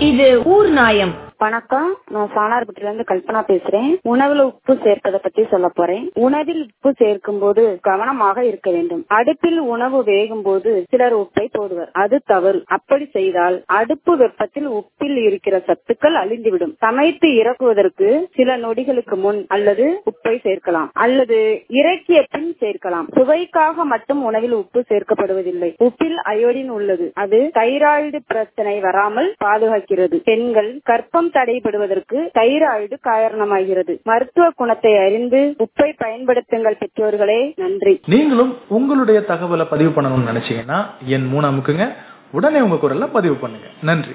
இது ஊர் நாயம் வணக்கம் நான் சாணார்பட்டில இருந்து கல்பனா பேசுறேன் உணவுல உப்பு சேர்ப்பதை பத்தி சொல்ல போறேன் உணவில் உப்பு சேர்க்கும் போது கவனமாக இருக்க வேண்டும் அடுப்பில் உணவு வேகும் போது சிலர் உப்பை போடுவர் அது தவறு அப்படி செய்தால் அடுப்பு வெப்பத்தில் உப்பில் இருக்கிற சத்துக்கள் அழிந்துவிடும் சமைத்து இறக்குவதற்கு சில நொடிகளுக்கு முன் அல்லது உப்பை சேர்க்கலாம் அல்லது இறக்கிய பின் சேர்க்கலாம் சுவைக்காக மட்டும் உணவில் உப்பு சேர்க்கப்படுவதில்லை உப்பில் அயோடின் உள்ளது அது தைராய்டு பிரச்சனை வராமல் பாதுகாக்கிறது பெண்கள் கற்பம் தடைபடுவதற்கு தைராய்டு காரணமாகிறது மருத்துவ குணத்தை அறிந்து உப்பை பயன்படுத்துங்கள் பெற்றோர்களே நன்றி நீங்களும் உங்களுடைய தகவலை பதிவு பண்ணணும்னு நினைச்சீங்கன்னா என் மூணு அமுக்குங்க உடனே உங்க குரல்ல பதிவு பண்ணுங்க நன்றி